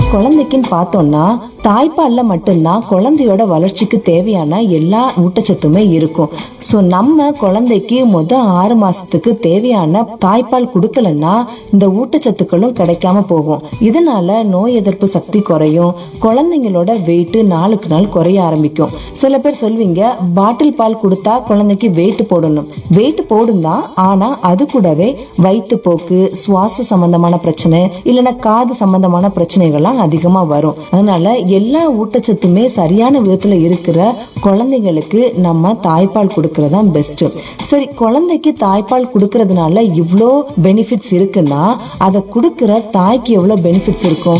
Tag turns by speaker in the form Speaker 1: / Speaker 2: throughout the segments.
Speaker 1: குழந்தைக்குன்னு பார்த்தோம்னா தாய்ப்பால்ல மட்டும்தான் குழந்தையோட வளர்ச்சிக்கு தேவையான எல்லா ஊட்டச்சத்துமே இருக்கும் ஸோ நம்ம குழந்தைக்கு முத ஆறு மாசத்துக்கு தேவையான தாய்ப்பால் கொடுக்கலன்னா இந்த ஊட்டச்சத்துக்களும் கிடைக்காம போகும் இதனால நோய் எதிர்ப்பு சக்தி குறையும் குழந்தைங்களோட வெயிட் நாளுக்கு நாள் குறைய ஆரம்பிக்கும் சில பேர் சொல்வீங்க பாட்டில் பால் கொடுத்தா குழந்தைக்கு வெயிட் போடணும் வெயிட் போடும் தான் ஆனா அது கூடவே வயிற்றுப்போக்கு சுவாச சம்பந்தமான பிரச்சனை இல்லைன்னா காது சம்பந்தமான பிரச்சனைகள்லாம் அதிகமா வரும் அதனால எல்லா ஊட்டச்சத்துமே சரியான விதத்துல இருக்கிற குழந்தைங்களுக்கு நம்ம தாய்ப்பால் கொடுக்கறது தான் பெஸ்ட் சரி குழந்தைக்கு தாய்ப்பால் கொடுக்கறதுனால இவ்வளோ பெனிஃபிட்ஸ் இருக்குன்னா அதை கொடுக்கிற தாய்க்கு எவ்வளோ பெனிஃபிட்ஸ் இருக்கும்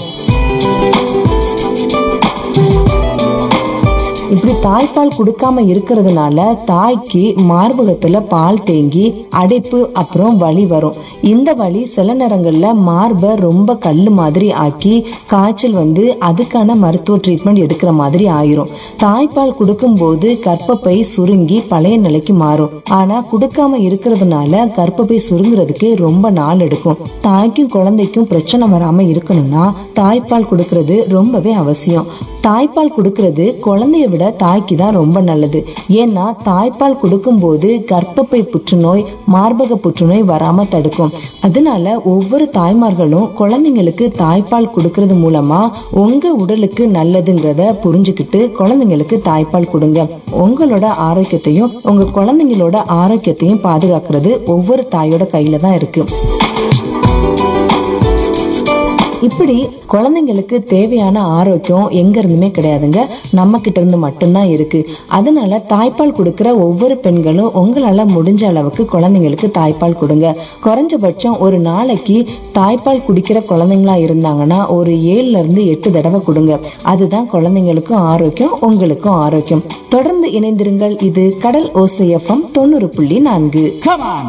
Speaker 1: இப்படி தாய்ப்பால் கொடுக்காம இருக்கிறதுனால தாய்க்கு மார்பகத்துல பால் தேங்கி அடைப்பு அப்புறம் வலி வரும் இந்த வலி சில நேரங்கள்ல மார்பை ரொம்ப கல்லு மாதிரி ஆக்கி காய்ச்சல் வந்து அதுக்கான மருத்துவ ட்ரீட்மெண்ட் எடுக்கிற மாதிரி ஆயிரும் தாய்ப்பால் கொடுக்கும்போது கர்ப்பப்பை சுருங்கி பழைய நிலைக்கு மாறும் ஆனா கொடுக்காம இருக்கிறதுனால கர்ப்பப்பை சுருங்குறதுக்கு ரொம்ப நாள் எடுக்கும் தாய்க்கும் குழந்தைக்கும் பிரச்சனை வராம இருக்கணும்னா தாய்ப்பால் கொடுக்கறது ரொம்பவே அவசியம் தாய்ப்பால் கொடுக்கறது குழந்தைய விட தாய்க்கு தான் ரொம்ப நல்லது ஏன்னா தாய்ப்பால் கொடுக்கும்போது கர்ப்பப்பை புற்றுநோய் மார்பக புற்றுநோய் வராம தடுக்கும் அதனால ஒவ்வொரு தாய்மார்களும் குழந்தைங்களுக்கு தாய்ப்பால் கொடுக்கறது மூலமா உங்க உடலுக்கு நல்லதுங்கிறத புரிஞ்சுக்கிட்டு குழந்தைங்களுக்கு தாய்ப்பால் கொடுங்க உங்களோட ஆரோக்கியத்தையும் உங்க குழந்தைங்களோட ஆரோக்கியத்தையும் பாதுகாக்கிறது ஒவ்வொரு தாயோட கையில தான் இருக்கு இப்படி குழந்தைங்களுக்கு தேவையான ஆரோக்கியம் எங்க இருந்துமே கிடையாதுங்க நம்ம கிட்ட இருந்து மட்டும்தான் இருக்கு அதனால தாய்ப்பால் கொடுக்கிற ஒவ்வொரு பெண்களும் உங்களால முடிஞ்ச அளவுக்கு குழந்தைங்களுக்கு தாய்ப்பால் கொடுங்க குறைஞ்சபட்சம் ஒரு நாளைக்கு தாய்ப்பால் குடிக்கிற குழந்தைங்களா இருந்தாங்கன்னா ஒரு ஏழுல இருந்து எட்டு தடவை கொடுங்க அதுதான் குழந்தைங்களுக்கும் ஆரோக்கியம் உங்களுக்கும் ஆரோக்கியம் தொடர்ந்து இணைந்திருங்கள் இது கடல் ஓசையஃபம் தொண்ணூறு புள்ளி நான்கு